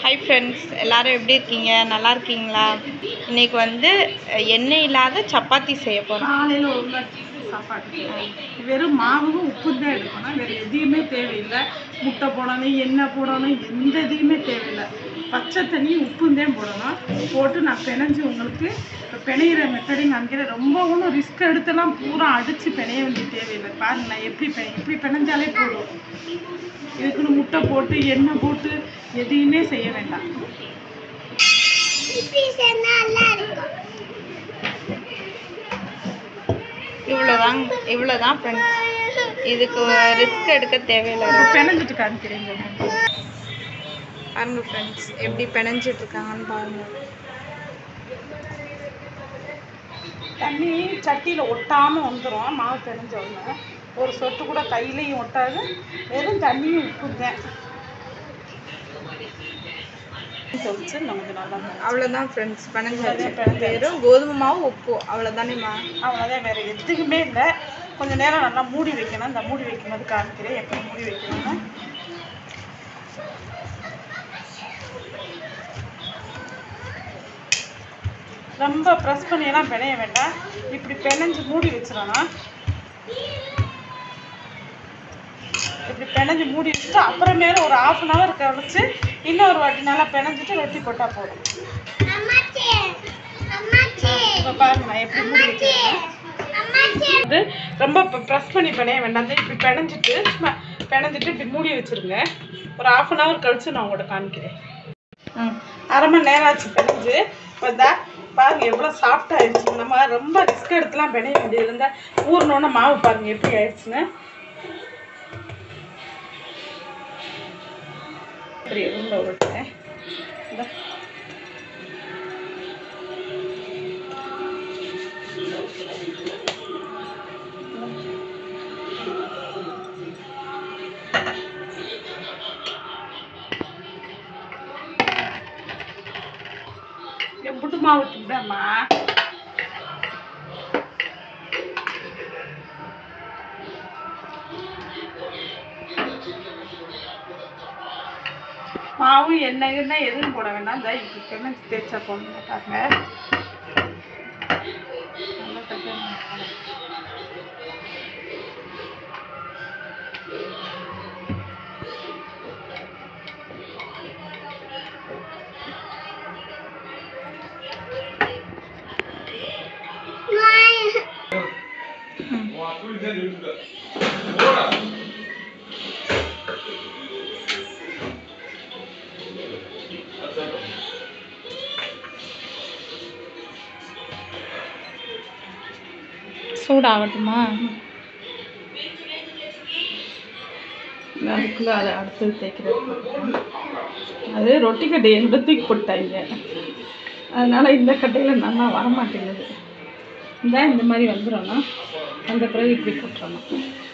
Hi friends எல்லாரும் எப்படி இருக்கீங்க நல்லா இருக்கீங்களா இன்னைக்கு வந்து அஹ், எண்ணெய் இல்லாத சப்பாத்தி செய்ய போகிறோம் காலையில் ஒரு மணிக்கு சாப்பாடு வெறும் மாவும் உப்பு தான் எடுக்கணும் வேறு எதையுமே தேவையில்லை முட்டை போடணும் எண்ணெய் போடணும் எந்த இதையுமே தேவையில்லை பச்சை தண்ணி உப்பும் தான் போடணும் போட்டு நான் பிணைஞ்சு உங்களுக்கு இப்போ பிணையிற மெத்தடையும் காமிக்கிறேன் ரொம்ப ஒன்றும் ரிஸ்க் எடுத்தெல்லாம் பூரா அடித்து பிணைய வேண்டிய தேவையில்லை பாருங்க நான் எப்படி பிணை இப்படி பிணைஞ்சாலே போதும் இதுக்குன்னு முட்டை போட்டு எண்ணெய் போட்டு எதையுமே செய்ய வேண்டாம் இவ்வளோதான் இவ்வளோதான் ஃப்ரெண்ட்ஸ் இதுக்கு ரிஸ்க் எடுக்க தேவையில்லை இப்போ பிணைஞ்சிட்டு காமிக்கிறேன் பாருங்க ஃப்ரெண்ட்ஸ் எப்படி பிணைஞ்சிட்டு இருக்காங்கன்னு பாருங்க தண்ணி சட்டியில் ஒட்டாமல் வந்துடும் மாவு பிணைஞ்ச உடனே ஒரு சொட்டு கூட கையிலையும் ஒட்டாது வெறும் தண்ணியும் உப்பு தான் தொளிச்சு நமக்கு நல்லா வரும். அவ்வளோதான் ஃப்ரெண்ட்ஸ் பிணைஞ்சாச்சு அவ்வளவுதான் பிணைஞ்சாச்சு. வெறும் கோதுமை மாவு உப்பு அவ்வளோதானேம்மா அவ்வளோதான் வேறு எதுக்குமே இல்லை கொஞ்ச நேரம் நல்லா மூடி வைக்கணும் இந்த மூடி வைக்கும்போது காமிக்கிறேன் எப்படி மூடி வைக்கணும்னு ரொம்ப ப்ரெஸ் பண்ணியெல்லாம் பிணைய வேண்டாம் இப்படி பிணைஞ்சு மூடி வச்சிடணும் இப்படி பிணைஞ்சு மூடி வச்சுட்டு அப்புறமேல ஒரு ஆஃப் அன் ஹவர் கழிச்சு இன்னொரு வாட்டி நல்லா பிணைஞ்சிட்டு ரொட்டி போட்டால் போதும் இப்போ பாருங்க நான் எப்படி மூடி வச்சிருக்கேன் வந்து ரொம்ப ப்ரெஸ் பண்ணி பிணைய வேண்டாம் வந்து இப்படி பிணைஞ்சிட்டு சும்மா பிணைஞ்சிட்டு இப்படி மூடி வச்சிருங்க ஒரு ஆஃப் அன் ஹவர் கழிச்சு நான் உங்கள்கிட்ட காமிக்கிறேன் ம் அரை மணி நேரம் ஆச்சு பிணைஞ்சு வந்தா பாருங்க எவ்வளோ சாஃப்ட் ஆயிடுச்சு நம்ம ரொம்ப ரிஸ்க் எடுத்துலாம் பிணைய வேண்டியது இருந்தால் ஊறினோன்னு மாவு பாருங்க எப்படி ஆயிடுச்சுன்னு இப்படி உருண்டை உருட்டுறேன் இந்தா. எம்புட்டு மாவு திண்டாம்மா மாவு எண்ணெய் எண்ணெய் எதுவும் போட வேண்டாம் இந்த இப்படி கிணச்சி தேய்ச்சா போடணும் பாருங்க நல்லா தட்டணும். சூடாகட்டுமா அதுக்குள்ள அதை அடுத்தது தேய்க்கிறது அது ரொட்டி கட்டை எந்த தூக்கி போட்டாங்க அதனால இந்த கட்டையில் நல்லா வரமாட்டேங்குது இந்த இந்த மாதிரி வந்துடணும் அந்த பிறகு இப்படி போட்டுறணும்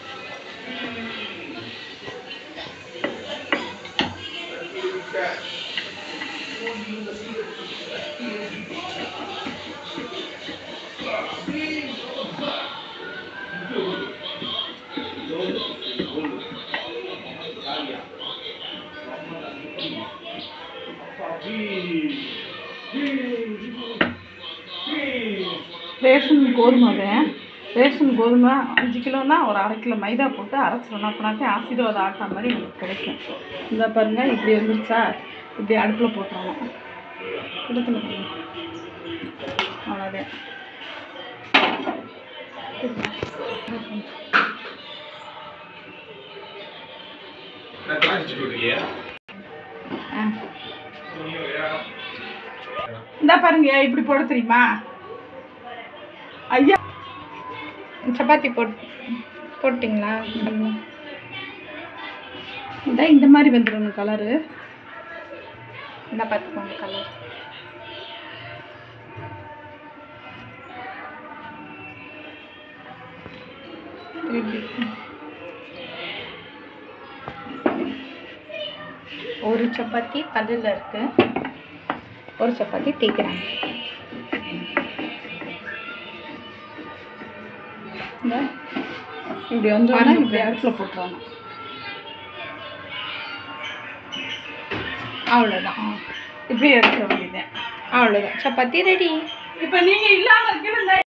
ரேஷன் கோதுமை ரேஷன் கோதுமை அஞ்சு கிலோனா ஒரு அரை கிலோ மைதா போட்டு அரைச்சிடணும் அப்படின்னாக்கே ஆசீர்வாத ஆட்டா மாதிரி உங்களுக்கு கிடைக்கும் இந்த பாருங்க இப்படி வந்துருச்சா இப்படி அடுப்பில் போட்டுறணும் இடத்துல பாருங்க அவ்வளோதான் ஆ இந்த பாருங்க இப்படி போட தெரியுமா ஐயா சப்பாத்தி போட் போட்டிங்களா இந்த இந்த மாதிரி வந்துடணும் கலரு இந்த பார்த்துக்கோங்க கலர் ஒரு சப்பாத்தி கல்லில் இருக்கு ஒரு சப்பாத்தி தேய்க்கிறாங்க இந்த இப்படி வந்தோடனே பாருங்க இப்படி friends. அடுப்பில் போட்டுருவாங்க அவ்வளோதான் இப்படி எடுக்க வேண்டியது அவ்வளோதான் சப்பாத்தி ரெடி இப்போ நீங்கள் இல்லாமல் இருக்கிற